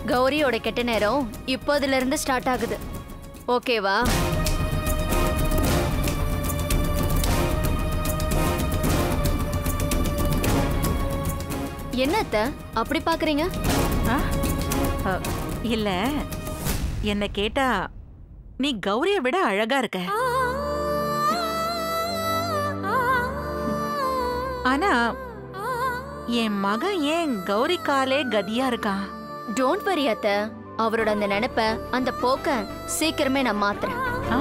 கௌரியோட கெட்ட நேரம் இப்போதுல இருந்து ஸ்டார்ட் ஆகுது ஓகேவா என்ன அத்தை அப்படி பாக்குறீங்க ஆ? அ, இல்ல என்ன கேட்டா நீ கௌரிய விட அழகா இருக்க ஆனா என் மகன் ஏன் கௌரிக்காலே கதியா இருக்கான் டோன்ட் வரி அத்தை அவரோட அந்த நினைப்ப அந்த போக்க சீக்கிரமே நான் மாத்துறேன் ஆ?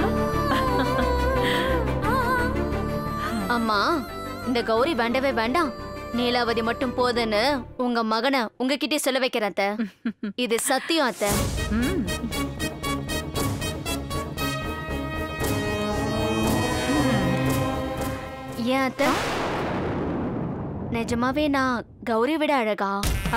அம்மா இந்த கௌரி வேண்டவே வேண்டாம் நீலாவதி மட்டும் போதுன்னு உங்க மகனை உங்ககிட்டயே சொல்ல வைக்கிறேன் அத்தை இது சத்தியம் அத்தை ம். ஏன் அத்தை நிஜமாவே நான் கௌரி விட அழகா ஆ,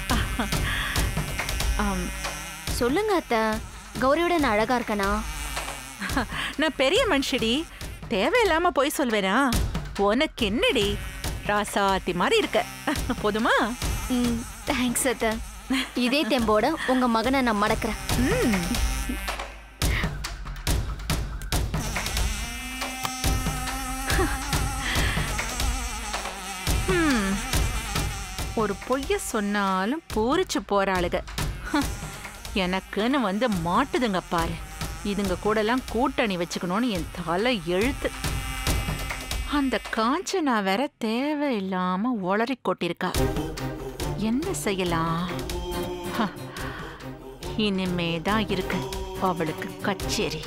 ஆம். சொல்லுங்க அத்தை கௌரியோட நான் அழகா இருக்கனா நான் பெரிய மனுஷடி தேவையில்லாம போய் சொல்வேனா உனக்கு என்னடி ராசாத்தி மாதிரி இருக்க போதுமா ம் தேங்க்ஸ் அத்தை இதே தெம்போட உங்க மகனை நான் மடக்கிறேன் ம். ம். ஒரு பொய்ய சொன்னாலும் பூரிச்சு போறாளுக ஹம். எனக்குன்னு வந்து மாட்டுதுங்க பாரு இதுங்க கூடலாம் கூட்டணி வச்சுக்கணும்னு என் தலை எழுத்து அந்த காஞ்சனா வேற தேவையில்லாம உளறி கொட்டிருக்கா என்ன செய்யலாம் ஹ. இனிமே தான் இருக்கு அவளுக்கு கச்சேரி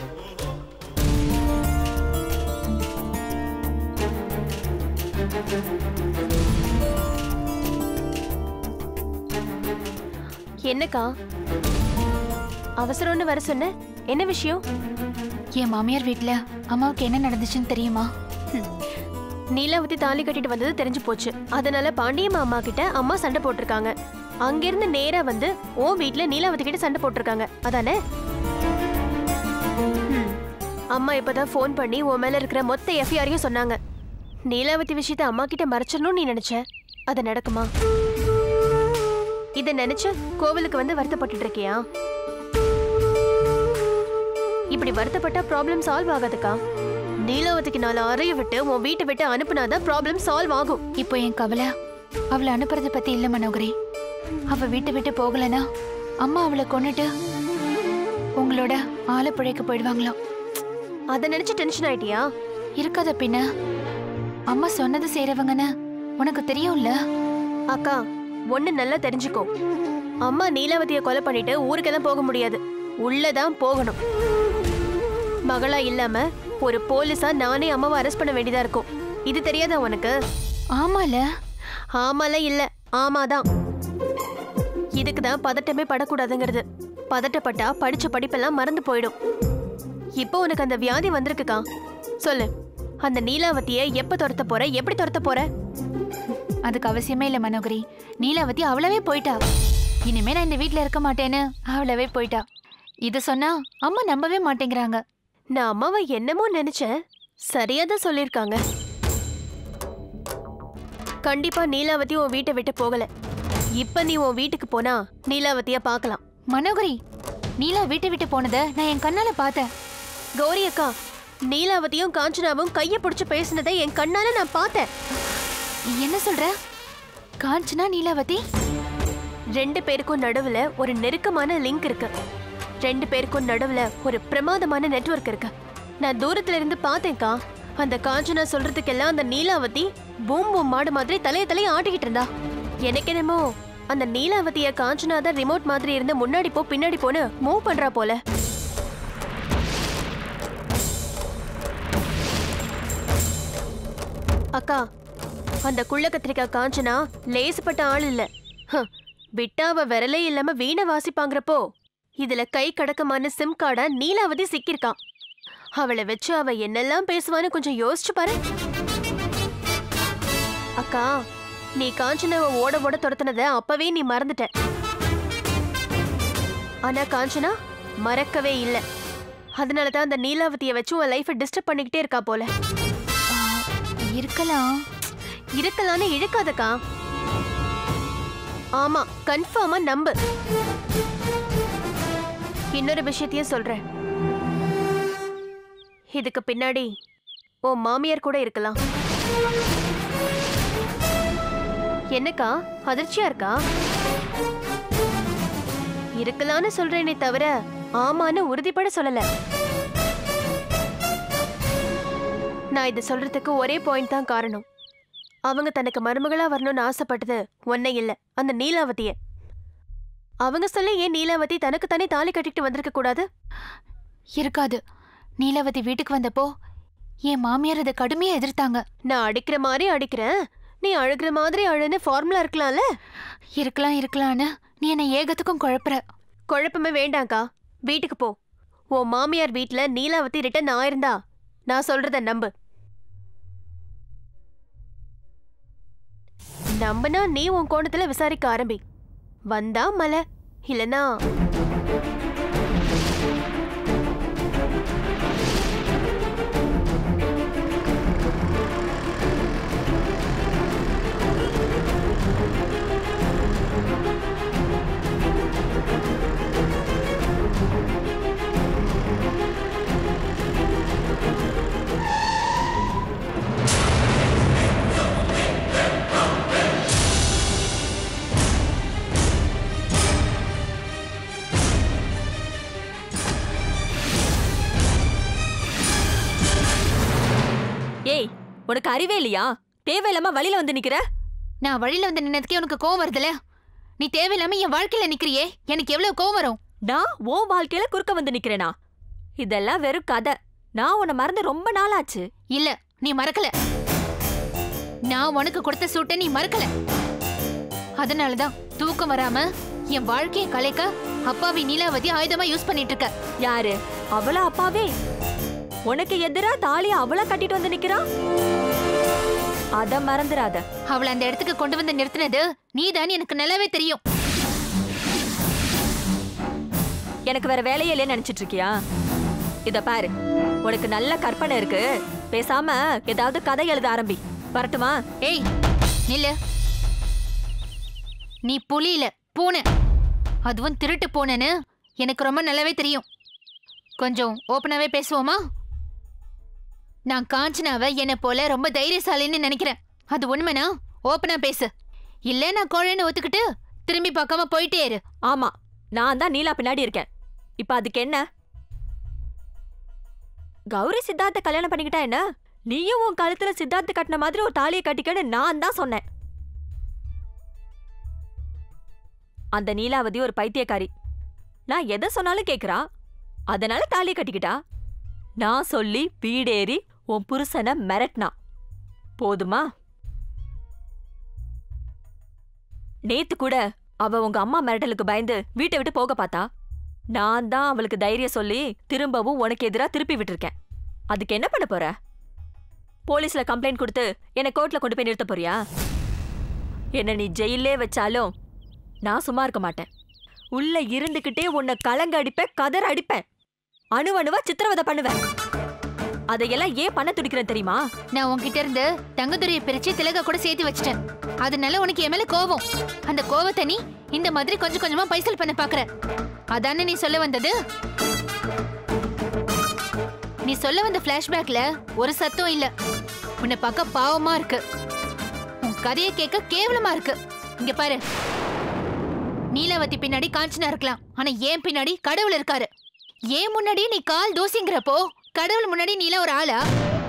என்னக்கா அவசரம்னு வர சொன்ன என்ன விஷயம் என் மாமியார் வீட்ல அம்மாவுக்கு என்ன நடந்துச்சுன்னு தெரியுமா நீலாவதி தாலி கட்டிட்டு வந்தது தெரிஞ்சு போச்சு அதனால பாண்டியம்மா அம்மா கிட்ட அம்மா சண்டை போட்டிருக்காங்க அங்கிருந்து நேரா வந்து ஓ வீட்ல நீலாவதி கிட்ட சண்டை போட்டிருக்காங்க அதானே ம். அம்மா இப்பதான் ஃபோன் பண்ணி உன் மேல இருக்கிற மொத்த எஃப்ஐஆரையும் சொன்னாங்க நீலாவதி விஷயத்த அம்மா கிட்ட மறைச்சிடணும்னு நீ நினைச்ச அது நடக்குமா இத நினைச்சு கோவிலுக்கு வந்து வருத்தப்பட்டுட்டு இருக்கியா இப்படி வருத்தப்பட்டா ப்ராப்ளம் சால்வ் ஆகாதுக்கா நீலாவதிக்கு நாலு அறைய விட்டு உன் வீட்டை விட்டு அனுப்புனாதான் ப்ராப்ளம் சால்வ் ஆகும் இப்போ என் கவலை அவளை அனுப்புறத பத்தி இல்ல மனோகரி அவ வீட்டை விட்டு போகலனா அம்மா அவளை கொன்னுட்டு உங்களோட ஆலப்புழைக்கு போயிடுவாங்களாம் அதை நினைச்சு டென்ஷன் ஆயிட்டியா இருக்காத பின்ன அம்மா சொன்னது செய்றவங்கன்னு உனக்கு தெரியும்ல அக்கா ஒண்ணு நல்லா தெரிஞ்சுக்கோ அம்மா நீலாவதியை கொலை பண்ணிட்டு ஊருக்கெல்லாம் போக முடியாது உள்ளதான் போகணும் மகளா இல்லாம ஒரு போலீஸா நானே அம்மாவை அரெஸ்ட் பண்ண வேண்டியதா இருக்கும் இது தெரியாதா உனக்கு ஆமால ஆமால இல்ல ஆமாதான் இதுக்கு தான் பதட்டமே படக்கூடாதுங்கிறது பதட்டப்பட்டா படிச்ச படிப்பெல்லாம் மறந்து போயிடும் இப்போ உனக்கு அந்த வியாதி வந்திருக்குக்கா சொல்லு அந்த நீலாவதியை எப்ப துரத்த போற எப்படி துரத்த போற அதுக்கு அவசியமே இல்ல மனோகரி நீலாவதி அவளவே போயிட்டா இனிமே நான் இந்த வீட்ல இருக்க மாட்டேன்னு அவளவே போயிட்டா இத சொன்னா அம்மா நம்பவே மாட்டேங்கிறாங்க நான் அம்மாவை என்னமோ நினைச்சேன் சரியா தான் சொல்லியிருக்காங்க கண்டிப்பா நீலாவதி உன் வீட்டை விட்டு போகல இப்ப நீ உன் வீட்டுக்கு போனா நீலாவதிய பார்க்கலாம் மனோகரி நீலா வீட்டை விட்டு போனதை நான் என் கண்ணால பார்த்தேன் கௌரி அக்கா நீலாவதியும் காஞ்சனாவும் கைய பிடிச்சு பேசினதை என் கண்ணால நான் பார்த்தேன் என்ன சொல்ற காஞ்சனா நீலாவதி ரெண்டு பேருக்கும் நடுவுல ஒரு நெருக்கமான லிங்க் இருக்கு ரெண்டு பேருக்கும் நடுவுல ஒரு பிரமாதமான நெட்வொர்க் இருக்கு நான் தூரத்துல இருந்து பார்த்தேன்க்கா அந்த காஞ்சனா சொல்றதுக்கெல்லாம் அந்த நீலாவதி பூம் பூம் மாடு மாதிரி தலைய தலைய ஆட்டிக்கிட்டு இருந்தா எனக்கு என்னமோ அந்த நீலாவதிய காஞ்சனா தான் ரிமோட் மாதிரி இருந்து முன்னாடி போ பின்னாடி போன்னு மூவ் பண்றா போல அக்கா அந்த குள்ள கத்திரிக்காய் காஞ்சனா லேசுப்பட்ட ஆள் இல்ல ஹம், விட்டா அவ விரலே இல்லாம வீணை வாசிப்பாங்கிறப்போ இதுல கை கடக்கமான சிம் கார்டா நீலாவதி சிக்கியிருக்கான் அவளை வச்சு அவ என்னெல்லாம் பேசுவான்னு கொஞ்சம் யோசிச்சு பாரு அக்கா நீ காஞ்சனாவை ஓட ஓட துரத்துனத அப்பவே நீ மறந்துட்ட ஆனா காஞ்சனா மறக்கவே இல்ல அதனால தான் அந்த நீலாவதியை வச்சு உன் லைஃபை டிஸ்டர்ப் பண்ணிக்கிட்டே இருக்கா போல இருக்கலாம் இருக்கலான்னு இழுக்காதக்கா ஆமா கன்ஃபார்மா நம்பு இன்னொரு விஷயத்தையும் சொல்றேன் இதுக்கு பின்னாடி ஓ மாமியார் கூட இருக்கலாம் என்னக்கா அதிர்ச்சியா இருக்கா இருக்கலாம்னு சொல்றேனே தவிர ஆமான்னு உறுதிப்பட சொல்லல நான் இது சொல்றதுக்கு ஒரே பாயிண்ட் தான் காரணம் அவங்க தனக்கு மருமகளா வரணும்னு ஆசைப்பட்டது ஒன்னை இல்ல அந்த நீலாவதிய அவங்க சொல்ல ஏன் நீலாவதி தனக்கு தானே தாலி கட்டிட்டு வந்திருக்க கூடாது இருக்காது நீலாவதி வீட்டுக்கு வந்தப்போ என் மாமியார் அதை கடுமையா எதிர்த்தாங்க நான் அடிக்கிற மாதிரி அடிக்கிறேன் நீ அழுகிற மாதிரி அழுன்னு ஃபார்முலா இருக்கலாம்ல இருக்கலாம் இருக்கலான்னு நீ என்னை ஏகத்துக்கும் குழப்புற குழப்பமே வேண்டாம்க்கா வீட்டுக்கு போ உன் மாமியார் வீட்ல நீலாவதி ரிட்டன் ஆயிருந்தா நான் சொல்றத நம்பு நம்புனா நீ உன் கோணத்துல விசாரிக்க ஆரம்பி வந்தா மலை இல்லனா ஏய் உனக்கு அறிவே இல்லையா தேவையில்லாம வழியில வந்து நிக்கிற நான் வழியில வந்து நின்னதுக்கே உனக்கு கோவம் வருதுல நீ தேவையில்லாம என் வாழ்க்கையில நிக்கிறியே எனக்கு எவ்வளவு கோவம் வரும் நான் உன் வாழ்க்கையில குறுக்க வந்து நிக்கிறேனா இதெல்லாம் வெறும் கதை நான் உன்னை மறந்து ரொம்ப நாள் ஆச்சு இல்ல நீ மறக்கல நான் உனக்கு கொடுத்த சூட்டை நீ மறக்கல அதனாலதான் தூக்கம் வராம என் வாழ்க்கையை கலைக்க அப்பாவி நீலாவதி ஆயுதமா யூஸ் பண்ணிட்டு இருக்க யாரு அவளா அப்பாவே உனக்கு எதிரா தாலிய அவளா கட்டிட்டு வந்து நிக்கிறா அத மறந்துடாத அவளை அந்த இடத்துக்கு கொண்டு வந்து நிறுத்தினது நீதான் எனக்கு நல்லாவே தெரியும் எனக்கு வேற வேலையே இல்லைன்னு நினைச்சிட்டு இருக்கியா இத பாரு உனக்கு நல்ல கற்பனை இருக்கு பேசாம ஏதாவது கதை எழுத ஆரம்பி வரட்டுமா ஏய் நில்லு நீ புலி இல்ல பூனை அதுவும் திருட்டு பூனைன்னு எனக்கு ரொம்ப நல்லாவே தெரியும் கொஞ்சம் ஓப்பனாவே பேசுவோமா நான் காஞ்சனாவை என்னை போல ரொம்ப தைரியசாலின்னு நினைக்கிறேன் அது உண்மைனா ஓப்பனா பேசு இல்ல நான் கோழைன்னு ஒத்துக்கிட்டு திரும்பி பார்க்காம போயிட்டே இரு ஆமா நான் தான் நீலா பின்னாடி இருக்கேன் இப்ப அதுக்கு என்ன கௌரி சித்தார்த்த கல்யாணம் பண்ணிக்கிட்டா என்ன நீயும் உன் கழுத்துல சித்தார்த்த கட்டின மாதிரி ஒரு தாலியை கட்டிக்கன்னு நான் தான் சொன்னேன் அந்த நீலாவதி ஒரு பைத்தியக்காரி நான் எதை சொன்னாலும் கேக்குறா அதனால தாலியை கட்டிக்கிட்டா நான் சொல்லி வீடேறி உன் புருஷனை மிரட்டினா போதுமா நேத்து கூட அவ உங்க அம்மா மிரட்டலுக்கு பயந்து வீட்டை விட்டு போக பார்த்தா நான் தான் அவளுக்கு தைரியம் சொல்லி திரும்பவும் உனக்கு எதிரா திருப்பி விட்டுருக்கேன் அதுக்கு என்ன பண்ண போற போலீஸ்ல கம்ப்ளைண்ட் கொடுத்து என்னை கோர்ட்ல கொண்டு போய் நிறுத்த போறியா என்ன நீ ஜெயிலே வச்சாலும் நான் சும்மா இருக்க மாட்டேன் உள்ள இருந்துகிட்டே உன்னை கலங்க அடிப்பேன் கதற அடிப்பேன் அணு அணுவா சித்திரவதை பண்ணுவேன் அதையெல்லாம் ஏன் பண்ண துடிக்கிறேன் தெரியுமா நான் உன்கிட்ட இருந்து தங்கதுரையை பிரிச்சு திலக கூட சேர்த்து வச்சிட்டேன் அதனால உனக்கு என் மேல கோவம் அந்த கோவத்தை நீ இந்த மாதிரி கொஞ்சம் கொஞ்சமா பைசல் பண்ண பாக்குற அதானே நீ சொல்ல வந்தது நீ சொல்ல வந்த பிளாஷ்பேக்ல ஒரு சத்தம் இல்ல உன்னை பார்க்க பாவமா இருக்கு உன் கதையை கேட்க கேவலமா இருக்கு இங்க பாரு நீலாவதி பின்னாடி காஞ்சனா இருக்கலாம் ஆனா ஏன் பின்னாடி கடவுள் இருக்காரு ஏன் முன்னாடி நீ கால் தூசிங்கிறப்போ கடவுள் முன்னாடி நீல ஒரு ஆளா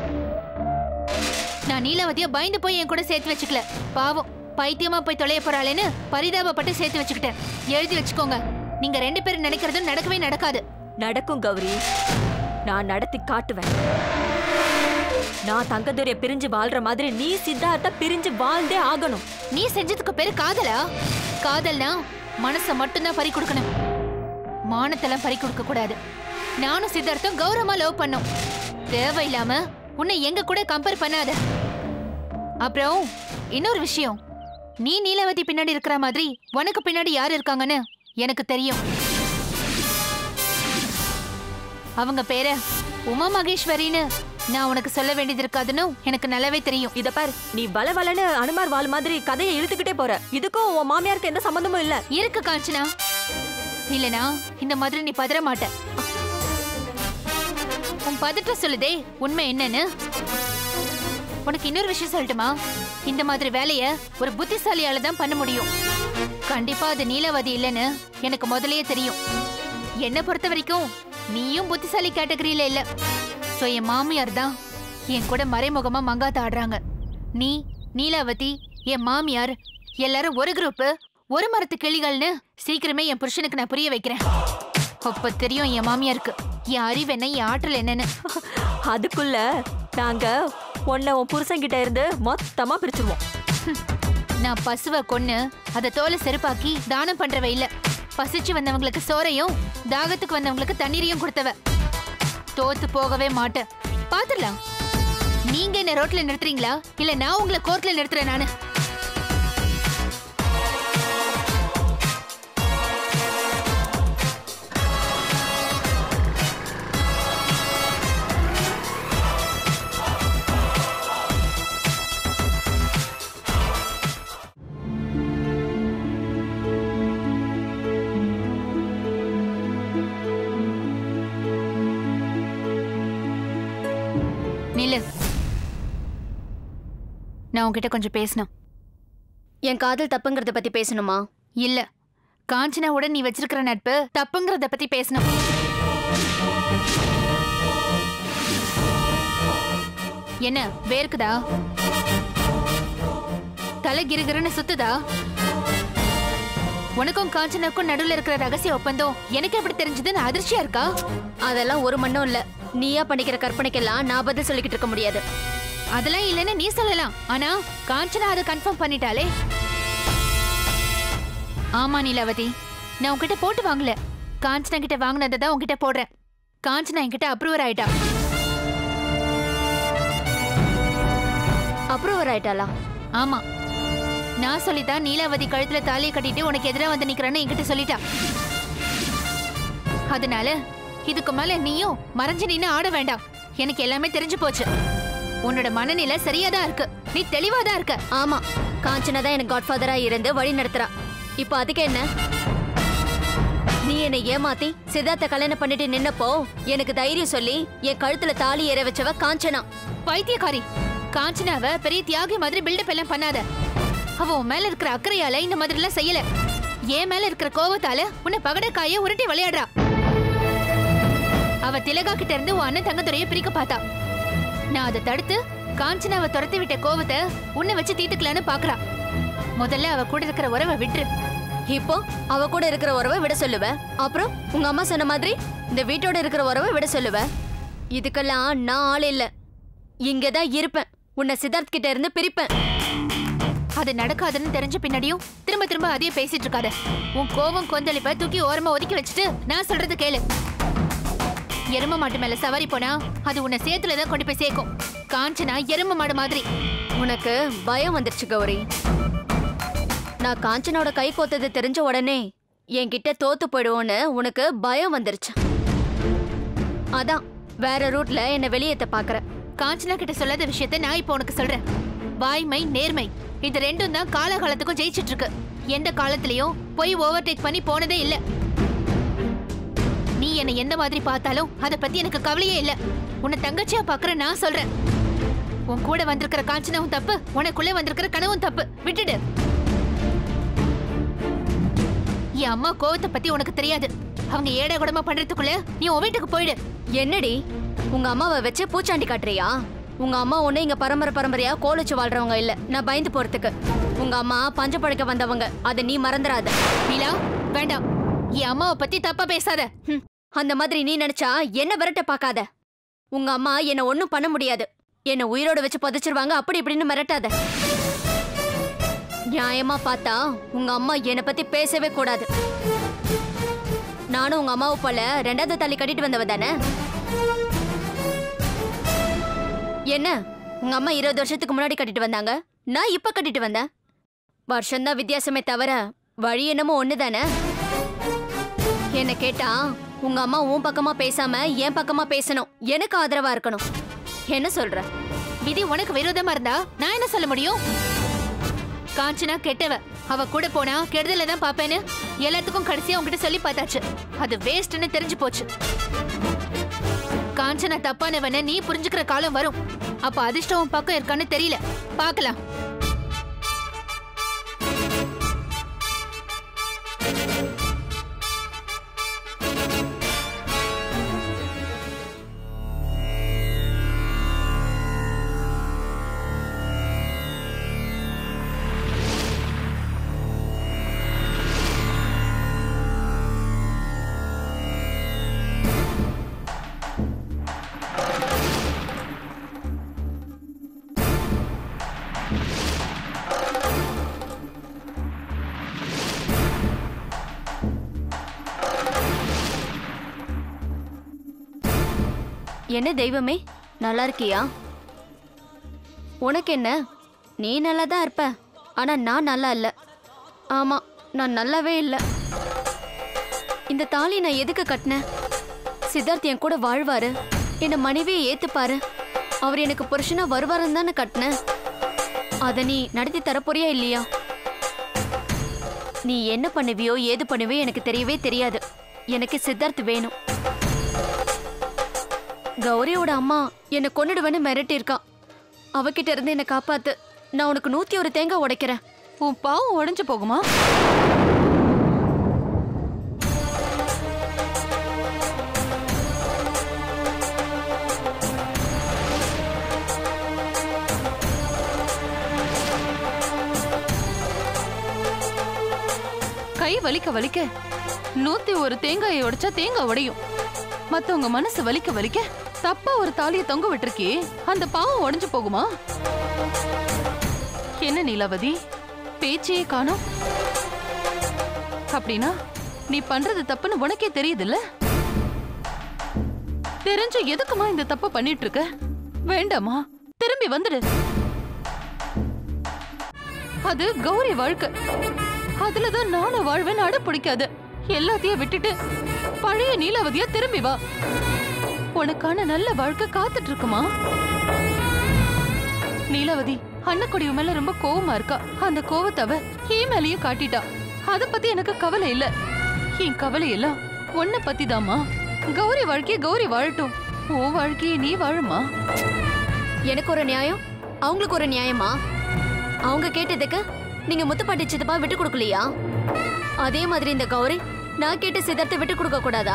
நான் நீலாவதிய பயந்து போய் என் கூட சேர்த்து வச்சுக்கல பாவம் பைத்தியமா போய் தொலைய போறாளேன்னு பரிதாபப்பட்டு சேர்த்து வச்சுக்கிட்டேன் எழுதி வச்சுக்கோங்க நீங்க ரெண்டு பேரும் நினைக்கிறதும் நடக்கவே நடக்காது நடக்கும் கௌரி நான் நடத்தி காட்டுவேன் நான் தங்கதுரைய பிரிஞ்சு வாழ்ற மாதிரி நீ சித்தார்த்த பிரிஞ்சு வாழ்ந்தே ஆகணும் நீ செஞ்சதுக்கு பேரு காதலா காதல்னா மனச மட்டும்தான் பறி கொடுக்கணும் மானத்தெல்லாம் பறி கொடுக்க கூடாது நானும் சித்தார்த்தம் கௌரவமா லவ் பண்ணோம் தேவையில்லாம உன்னை எங்க கூட கம்பேர் பண்ணாத அப்புறம் இன்னொரு விஷயம் நீ நீலவதி பின்னாடி இருக்கிற மாதிரி உனக்கு பின்னாடி யார் இருக்காங்கன்னு எனக்கு தெரியும் அவங்க பேரு உமா மகேஸ்வரின்னு நான் உனக்கு சொல்ல வேண்டியது இருக்காதுன்னு எனக்கு நல்லாவே தெரியும் இத பாரு நீ வள வளன்னு அனுமார் வால் மாதிரி கதையை இழுத்துக்கிட்டே போற இதுக்கும் உன் மாமியாருக்கு எந்த சம்பந்தமும் இல்ல இருக்கு காஞ்சனா இல்லனா இந்த மாதிரி நீ பதற மாட்ட உன் பதட்டம் சொல்லுதே உண்மை என்னன்னு உனக்கு இன்னொரு விஷயம் சொல்லட்டுமா இந்த மாதிரி வேலைய ஒரு புத்திசாலியால தான் பண்ண முடியும் கண்டிப்பா அது நீலவதி இல்லைன்னு எனக்கு முதல்லயே தெரியும் என்னை பொறுத்த வரைக்கும் நீயும் புத்திசாலி கேட்டகரியில இல்ல சோ என் மாமியார் தான் என் கூட மறைமுகமா மங்காத்த ஆடுறாங்க நீ நீலாவதி என் மாமியார் எல்லாரும் ஒரு குரூப் ஒரு மரத்து கிளிகள்னு சீக்கிரமே என் புருஷனுக்கு நான் புரிய வைக்கிறேன் அப்ப தெரியும் என் மாமியாருக்கு என் அறிவு என்ன என் ஆற்றல் என்னன்னு அதுக்குள்ள நாங்க உன்னை உன் புருஷன்கிட்ட இருந்து மொத்தமா பிரிச்சிருவோம் நான் பசுவை கொன்னு அதை தோலை செருப்பாக்கி தானம் பண்றவ இல்ல பசிச்சு வந்தவங்களுக்கு சோறையும் தாகத்துக்கு வந்தவங்களுக்கு தண்ணீரையும் கொடுத்தவ தோத்து போகவே மாட்டேன் பாத்துடலாம் நீங்க என்ன ரோட்ல நிறுத்துறீங்களா இல்ல நான் உங்களை கோர்ட்ல நிறுத்துறேன் நானு நில்லு நான் உன்கிட்ட கொஞ்சம் பேசணும் என் காதல் தப்புங்கிறத பத்தி பேசணுமா இல்ல காஞ்சனாவோட நீ வச்சிருக்கிற நட்பு தப்புங்கிறத பத்தி பேசணும் என்ன வேர்க்குதா தலை கிருகிருன்னு சுத்துதா உனக்கும் காஞ்சனாக்கும் நடுவுல இருக்கிற ரகசிய ஒப்பந்தம் எனக்கு எப்படி தெரிஞ்சதுன்னு அதிர்ச்சியா இருக்கா அதெல்லாம் ஒரு மண்ணும் இல்ல நீயா பண்ணிக்கிற கற்பனைக்கெல்லாம் நான் பதில் சொல்லிக்கிட்டு இருக்க முடியாது அதெல்லாம் இல்லைன்னு நீ சொல்லலாம் ஆனா காஞ்சனா அதை கன்ஃபார்ம் பண்ணிட்டாலே ஆமா நீலாவதி நான் உன்கிட்ட போட்டு வாங்கல காஞ்சனா கிட்ட வாங்கினதை தான் உன்கிட்ட போடுறேன் காஞ்சனா என்கிட்ட அப்ரூவர் ஆயிட்டா அப்ரூவர் ஆயிட்டாளா ஆமா நான் சொல்லித்தான் நீலாவதி கழுத்துல தாலியை கட்டிட்டு உனக்கு எதிரா வந்து நிக்கிறேன்னு என்கிட்ட சொல்லிட்டா அதனால இதுக்கு மேல நீயும் மறைஞ்சு நின்னு ஆட வேண்டாம் எனக்கு எல்லாமே தெரிஞ்சு போச்சு உன்னோட மனநிலை சரியாதான் இருக்கு நீ தெளிவா தான் இருக்க ஆமா காஞ்சனா தான் எனக்கு காட்ஃபாதரா இருந்து வழி நடத்துறா இப்போ அதுக்கு என்ன நீ என்னை ஏமாத்தி சித்தார்த்த கல்யாணம் பண்ணிட்டு நின்னப்போ எனக்கு தைரியம் சொல்லி என் கழுத்துல தாலி ஏற வச்சவ காஞ்சனா பைத்தியக்காரி காஞ்சனாவ பெரிய தியாகி மாதிரி பில்டப் எல்லாம் பண்ணாத அவ உன் மேல இருக்கிற அக்கறையால இந்த மாதிரி எல்லாம் செய்யல என் மேல இருக்கிற கோவத்தால உன்னை பகடக்காய உருட்டி விளையாடுறா அவ திலகா கிட்ட இருந்து உன் அண்ணன் தங்கத்துறைய பிரிக்க பார்த்தா நான் அதை தடுத்து காஞ்சனாவை துரத்தி விட்ட கோவத்தை உன்னை வச்சு தீர்த்துக்கலான்னு பாக்குறா முதல்ல அவ கூட இருக்கிற உறவை விட்டுரு இப்போ அவ கூட இருக்கிற உறவை விட சொல்லுவ அப்புறம் உங்க அம்மா சொன்ன மாதிரி இந்த வீட்டோட இருக்கிற உறவை விட சொல்லுவ இதுக்கெல்லாம் நான் ஆள் இல்ல இங்கதான் இருப்பேன் உன்னை சித்தார்த் கிட்ட இருந்து பிரிப்பேன் அது நடக்காதுன்னு தெரிஞ்ச பின்னாடியும் திரும்ப திரும்ப அதையே பேசிட்டு இருக்காத உன் கோவம் கொந்தளிப்ப தூக்கி ஓரமா ஒதுக்கி வச்சுட்டு நான் சொல்றது கேளு எரும மாட்டு மேல சவாரி போனா அது உன்னை சேத்துல தான் கொண்டு போய் சேர்க்கும் காஞ்சனா எரும மாடு மாதிரி உனக்கு பயம் வந்துருச்சு கௌரி நான் காஞ்சனோட கை கோத்தது தெரிஞ்ச உடனே என்கிட்ட தோத்து போயிடுவோன்னு உனக்கு பயம் வந்துருச்சு அதான் வேற ரூட்ல என்ன வெளியேத்த பாக்குற காஞ்சனா கிட்ட சொல்லாத விஷயத்த நான் இப்போ உனக்கு சொல்றேன் வாய்மை நேர்மை இது ரெண்டும் தான் காலகாலத்துக்கும் ஜெயிச்சிட்டு இருக்கு எந்த காலத்திலயும் போய் ஓவர்டேக் பண்ணி போனதே இல்ல நீ என்னை எந்த மாதிரி பார்த்தாலும் அத பத்தி எனக்கு கவலையே இல்ல உன்னை தங்கச்சியா பாக்குற நான் சொல்றேன் உன் கூட வந்திருக்கிற காஞ்சனாவும் தப்பு உனக்குள்ள வந்திருக்கிற கனவும் தப்பு விட்டுடு என் அம்மா கோவத்தை பத்தி உனக்கு தெரியாது அவங்க ஏடா கூடமா பண்றதுக்குள்ள நீ உன் வீட்டுக்கு போயிடு என்னடி உங்க அம்மாவை வச்சு பூச்சாண்டி காட்டுறியா உங்க அம்மா ஒண்ணு இங்க பரம்பரை பரம்பரையா கோலிச்சு வாழ்றவங்க இல்ல நான் பயந்து போறதுக்கு உங்க அம்மா பஞ்ச பழைக்க வந்தவங்க அதை நீ மறந்துடாத நீலா வேண்டாம் என் அம்மாவை பத்தி தப்பா பேசாத ஹம், அந்த மாதிரி நீ நினைச்சா என்ன விரட்ட பார்க்காத உங்க அம்மா என்ன ஒண்ணும் பண்ண முடியாது என்ன உயிரோட வச்சு புதைச்சிருவாங்க அப்படி இப்படின்னு மிரட்டாத நியாயமா பார்த்தா உங்க அம்மா என்னை பத்தி பேசவே கூடாது நானும் உங்க அம்மாவை போல ரெண்டாவது தள்ளி கட்டிட்டு வந்தவ தானே என்ன உங்க அம்மா இருபது வருஷத்துக்கு முன்னாடி கட்டிட்டு வந்தாங்க நான் இப்ப கட்டிட்டு வந்தேன் வருஷம்தான் வித்தியாசமே தவிர வழி என்னமோ ஒண்ணுதானே என்ன கேட்டா உங்க அம்மா உன் பக்கமா பேசாம என் பக்கமா பேசணும் எனக்கு ஆதரவா இருக்கணும் என்ன சொல்ற விதி உனக்கு விரோதமா இருந்தா நான் என்ன சொல்ல முடியும் காஞ்சனா கெட்டவ அவ கூட போனா கெடுதல தான் பாப்பேன்னு எல்லாத்துக்கும் கடைசியா உன்கிட்ட சொல்லி பார்த்தாச்சு அது வேஸ்ட்னு தெரிஞ்சு போச்சு காஞ்சனா தப்பானவன நீ புரிஞ்சுக்கிற காலம் வரும் அப்ப அதிர்ஷ்டம் உன் பக்கம் இருக்கான்னு தெரியல பார்க்கலாம் என்ன தெய்வமே நல்லா இருக்கியா உனக்கு என்ன நீ நல்லா தான் இருப்ப ஆனா நான் நல்லா இல்ல ஆமா நான் நல்லாவே இல்ல இந்த தாலி நான் எதுக்கு கட்டினேன் சித்தார்த் என் கூட வாழ்வாரு என்ன மனைவியை ஏத்துப்பாரு அவர் எனக்கு புருஷனா வருவாருன்னு தானே கட்டினேன் அதை நீ நடத்தி தரப்போறியா இல்லையா நீ என்ன பண்ணுவியோ ஏது பண்ணுவியோ எனக்கு தெரியவே தெரியாது எனக்கு சித்தார்த் வேணும் கௌரியோட அம்மா என்னை கொன்னுடுவேன்னு மிரட்டியிருக்கா அவகிட்ட இருந்து என்னை காப்பாத்து நான் உனக்கு நூத்தி ஒரு தேங்காய் உடைக்கிறேன் உன் பாவம் உடைஞ்சு போகுமா கை வலிக்க வலிக்க நூத்தி ஒரு தேங்காயை உடைச்சா தேங்காய் உடையும் மத்தவங்க மனசு வலிக்க வலிக்க தப்பா ஒரு தாலியை தொங்க விட்டுருக்கே அந்த பாவம் உடைஞ்சு போகுமா என்ன நீலாவதி பேச்சையே காணோம் அப்படின்னா நீ பண்றது தப்புன்னு உனக்கே தெரியுதுல்ல தெரிஞ்சு எதுக்குமா இந்த தப்ப பண்ணிட்டு இருக்க வேண்டாமா திரும்பி வந்துடு அது கௌரி வாழ்க்கை அதுலதான் நானும் வாழ்வேன்னு அட பிடிக்காது எல்லாத்தையும் விட்டுட்டு பழைய நீலாவதியா திரும்பி வா உனக்கான நல்ல வாழ்க்கை காத்துட்டு இருக்குமா நீலாவதி அன்னக்குடி உன் மேல ரொம்ப கோவமா இருக்கா அந்த கோவத்தை அவ என் மேலயும் காட்டிட்டா அத பத்தி எனக்கு கவலை இல்ல என் கவலை எல்லாம் உன்னை பத்தி கௌரி வாழ்க்கைய கௌரி வாழட்டும் ஓ வாழ்க்கைய நீ வாழுமா எனக்கு ஒரு நியாயம் அவங்களுக்கு ஒரு நியாயமா அவங்க கேட்டதுக்கு நீங்க முத்துப்பாட்டி சித்தப்பா விட்டு கொடுக்கலையா அதே மாதிரி இந்த கௌரி நான் கேட்ட சித்தார்த்தை விட்டு கொடுக்க கூடாதா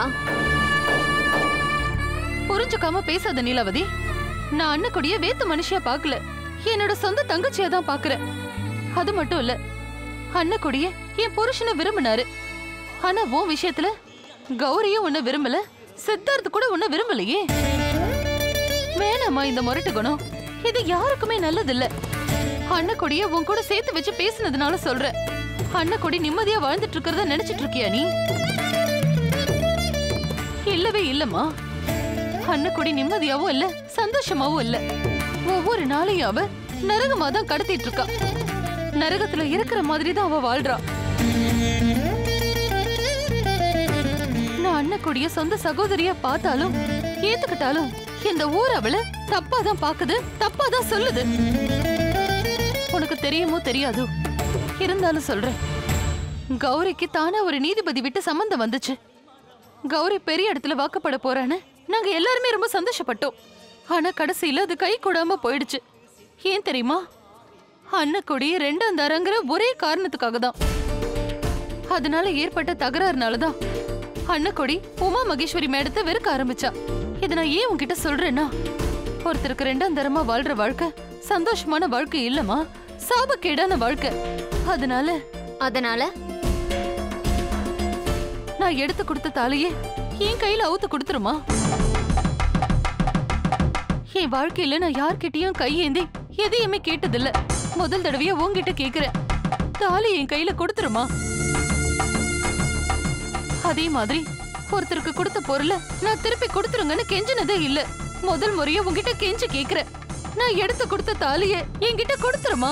புரிஞ்சுக்காம பேசாத நீலாவதி நான் அண்ணக்குடிய வேத்து மனுஷியா பார்க்கல என்னோட சொந்த தங்கச்சியா தான் பாக்குறேன் அது மட்டும் இல்ல அண்ணக்குடிய என் புருஷனை விரும்பினாரு ஆனா உன் விஷயத்துல கௌரியும் உன்னை விரும்பல சித்தார்த்து கூட உன்னை விரும்பலையே வேணாமா இந்த முரட்டு குணம் இது யாருக்குமே நல்லதில்ல அண்ணக்குடிய உன் கூட சேர்த்து வச்சு பேசுனதுனால சொல்றேன் அண்ணக்குடி நிம்மதியா வாழ்ந்துட்டு இருக்கிறத நினைச்சிட்டு இருக்கியா நீ இல்லவே இல்லம்மா அன்னக்குடி நிம்மதியாவும் இல்ல சந்தோஷமாவும் இல்ல ஒவ்வொரு நாளையும் அவ நரகமா தான் கடத்திட்டு இருக்கா நரகத்துல இருக்கிற மாதிரி தான் அவ வாழ்றா நான் அன்னக்குடிய சொந்த சகோதரியா பார்த்தாலும் ஏத்துக்கிட்டாலும் இந்த ஊர் அவள தப்பா தான் பாக்குது தப்பா தான் சொல்லுது உனக்கு தெரியுமோ தெரியாதோ இருந்தாலும் சொல்றேன் கௌரிக்கு தானே ஒரு நீதிபதி விட்டு சம்மந்தம் வந்துச்சு கௌரி பெரிய இடத்துல வாக்கப்பட போறான்னு நாங்க எல்லாருமே ரொம்ப சந்தோஷப்பட்டோம் ஆனா கடைசியில அது கை கூடாம போயிடுச்சு ஏன் தெரியுமா அன்னக்குடி ரெண்டாம் தரங்கிற ஒரே காரணத்துக்காக தான் அதனால ஏற்பட்ட தகராறுனால தான் அன்னக்குடி உமா மகேஸ்வரி மேடத்தை வெறுக்க ஆரம்பிச்சா இதை நான் ஏன் உன்கிட்ட சொல்றேன்னா ஒருத்தருக்கு ரெண்டாம் தரமா வாழ்ற வாழ்க்கை சந்தோஷமான வாழ்க்கை இல்லம்மா சாபக்கேடான வாழ்க்கை அதனால அதனால நான் எடுத்து கொடுத்த தாலியே என் கையில அவுத்து கொடுத்துருமா என் வாழ்க்கையில நான் யார்கிட்டயும் கையேந்தி எதையுமே கேட்டதில்ல முதல் தடவையா உன்கிட்ட கேக்குறேன் தாலி என் கையில கொடுத்துருமா அதே மாதிரி ஒருத்தருக்கு கொடுத்த பொருளை நான் திருப்பி கொடுத்துருங்கன்னு கெஞ்சினதே இல்ல முதல் முறையா உன்கிட்ட கெஞ்சி கேக்குறேன் நான் எடுத்து கொடுத்த தாலிய என்கிட்ட கொடுத்துருமா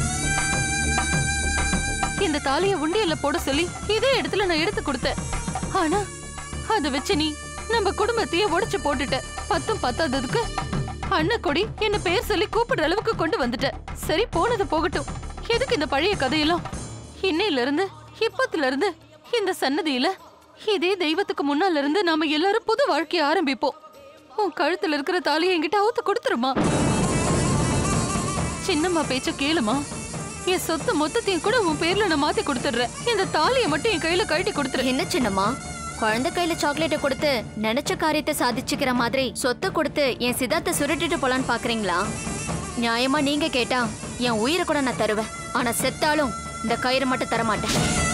இந்த தாலிய உண்டியல்ல போட சொல்லி இதே இடத்துல நான் எடுத்து கொடுத்தேன் ஆனா அத வச்சு நீ நம்ம குடும்பத்தையே உடைச்சு போட்டுட்ட பத்தும் பத்தாததுக்கு அண்ணன் கொடி என்ன பேர் சொல்லி கூப்பிடுற அளவுக்கு கொண்டு வந்துட்ட சரி போனது போகட்டும் எதுக்கு இந்த பழைய கதையெல்லாம் இன்னையில இருந்து இப்பத்துல இருந்து இந்த சன்னதியில இதே தெய்வத்துக்கு முன்னால இருந்து நாம எல்லாரும் புது வாழ்க்கைய ஆரம்பிப்போம் உன் கழுத்துல இருக்கிற தாலியை என்கிட்ட அவுத்து கொடுத்துருமா சின்னம்மா பேச்ச கேளுமா என் சொத்து மொத்தத்தையும் கூட உன் பேர்ல நான் மாத்தி கொடுத்துடுறேன் இந்த தாலியை மட்டும் என் கையில கழட்டி கொடுத்துரு என்ன சின்னம்மா குழந்தை கையில சாக்லேட்டை கொடுத்து நினைச்ச காரியத்தை சாதிச்சுக்கிற மாதிரி சொத்தை கொடுத்து என் சித்தார்த்தை சுருட்டிட்டு போலான்னு பாக்குறீங்களா நியாயமா நீங்க கேட்டா என் உயிரை கூட நான் தருவேன் ஆனா செத்தாலும் இந்த கயிறு மட்டும் தர மாட்டேன்